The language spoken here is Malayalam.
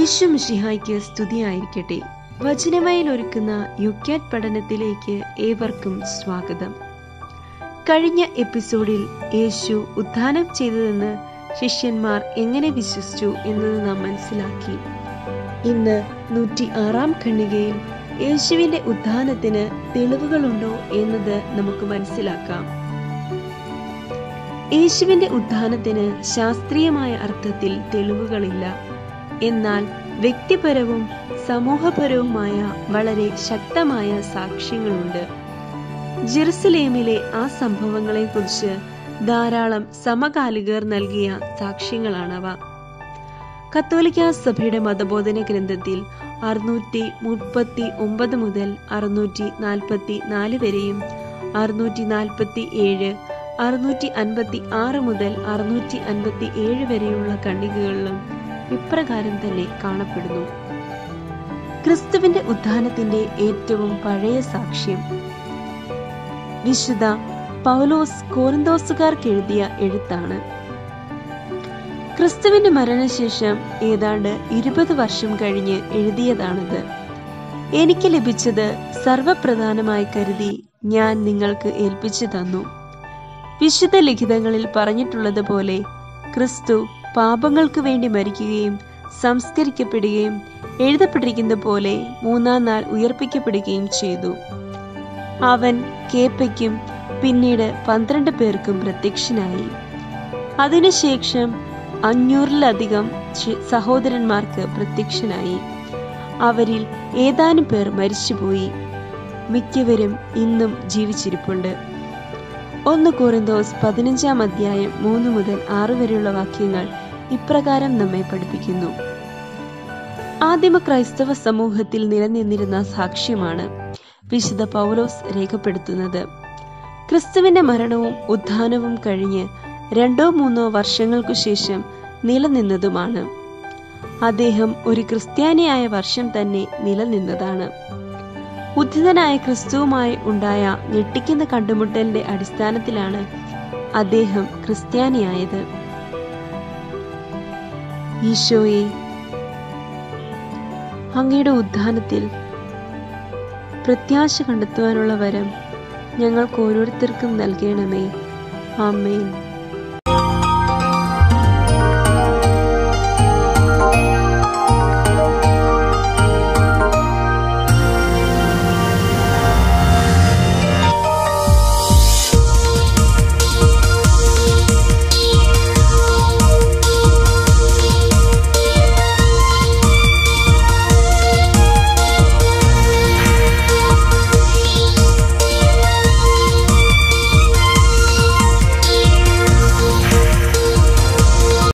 ഈശോ മിശിഹായ്ക്ക് സ്തുതിയായിരിക്കട്ടെ വചനമയിൽ ഒരുക്കുന്ന യുക്യാറ്റ് പഠനത്തിലേക്ക് ഏവർക്കും സ്വാഗതം കഴിഞ്ഞ എപ്പിസോഡിൽ യേശു ഉദ്ധാനം ചെയ്തതെന്ന് ശിഷ്യന്മാർ എങ്ങനെ വിശ്വസിച്ചു എന്നത് നാം മനസ്സിലാക്കി ഇന്ന് നൂറ്റി ആറാം ഖണ്ഡികയിൽ യേശുവിന്റെ ഉദ്ധാനത്തിന് തെളിവുകളുണ്ടോ എന്നത് നമുക്ക് മനസ്സിലാക്കാം യേശുവിന്റെ ഉദ്ധാനത്തിന് ശാസ്ത്രീയമായ അർത്ഥത്തിൽ തെളിവുകളില്ല എന്നാൽ വ്യക്തിപരവും സമൂഹപരവുമായ വളരെ ശക്തമായ സാക്ഷ്യങ്ങളുണ്ട് ജെറുസലേമിലെ ആ സംഭവങ്ങളെക്കുറിച്ച് ധാരാളം സമകാലികർ നൽകിയ സാക്ഷ്യങ്ങളാണവ കത്തോലിക്ക സഭയുടെ മതബോധന ഗ്രന്ഥത്തിൽ അറുന്നൂറ്റി മുപ്പത്തി ഒമ്പത് മുതൽ അറുന്നൂറ്റി നാൽപ്പത്തി നാല് വരെയും അറുന്നൂറ്റി നാൽപ്പത്തി ഏഴ് അറുന്നൂറ്റി അൻപത്തി ആറ് മുതൽ അറുന്നൂറ്റി അൻപത്തി ഏഴ് വരെയുള്ള ഖണ്ഡികകളിലും ഇപ്രകാരം തന്നെ കാണപ്പെടുന്നു ക്രിസ്തുവിന്റെ ഉത്ഥാനത്തിന്റെ ഏറ്റവും പഴയ സാക്ഷ്യം വിശുദ്ധ പൗലോസ് കോറിന്തോസുകാർക്ക് എഴുതിയ എഴുത്താണ് ക്രിസ്തുവിന്റെ മരണശേഷം ഏതാണ്ട് ഇരുപത് വർഷം കഴിഞ്ഞ് എഴുതിയതാണിത് എനിക്ക് ലഭിച്ചത് സർവപ്രധാനമായി കരുതി ഞാൻ നിങ്ങൾക്ക് ഏൽപ്പിച്ചു തന്നു വിശുദ്ധ ലിഖിതങ്ങളിൽ പറഞ്ഞിട്ടുള്ളതുപോലെ ക്രിസ്തു പാപങ്ങൾക്ക് വേണ്ടി മരിക്കുകയും സംസ്കരിക്കപ്പെടുകയും എഴുതപ്പെട്ടിരിക്കുന്ന പോലെ മൂന്നാം നാൾ ഉയർപ്പിക്കപ്പെടുകയും ചെയ്തു അവൻ കേപ്പയ്ക്കും പിന്നീട് പന്ത്രണ്ട് പേർക്കും പ്രത്യക്ഷനായി അതിനുശേഷം അഞ്ഞൂറിലധികം സഹോദരന്മാർക്ക് പ്രത്യക്ഷനായി അവരിൽ ഏതാനും പേർ മരിച്ചുപോയി മിക്കവരും ഇന്നും ജീവിച്ചിരിപ്പുണ്ട് ഒന്ന് കോറിന്തോസ് പതിനഞ്ചാം അധ്യായം മൂന്ന് മുതൽ ആറ് വരെയുള്ള വാക്യങ്ങൾ ഇപ്രകാരം നമ്മെ പഠിപ്പിക്കുന്നു ആദിമ ക്രൈസ്തവ സമൂഹത്തിൽ നിലനിന്നിരുന്ന സാക്ഷ്യമാണ് വിശുദ്ധ പൗലോസ് രേഖപ്പെടുത്തുന്നത് ക്രിസ്തുവിന്റെ മരണവും ഉത്ഥാനവും കഴിഞ്ഞ് രണ്ടോ മൂന്നോ വർഷങ്ങൾക്കു ശേഷം നിലനിന്നതുമാണ് അദ്ദേഹം ഒരു ക്രിസ്ത്യാനിയായ വർഷം തന്നെ നിലനിന്നതാണ് ഉദ്ധിതനായ ക്രിസ്തുവുമായി ഉണ്ടായ ഞെട്ടിക്കുന്ന കണ്ടുമുട്ടലിന്റെ അടിസ്ഥാനത്തിലാണ് അദ്ദേഹം ക്രിസ്ത്യാനിയായത് ഈശോയെ അങ്ങയുടെ ഉദ്ധാനത്തിൽ പ്രത്യാശ കണ്ടെത്തുവാനുള്ള വരം ഞങ്ങൾക്ക് ഓരോരുത്തർക്കും നൽകണമേ ആമേൻ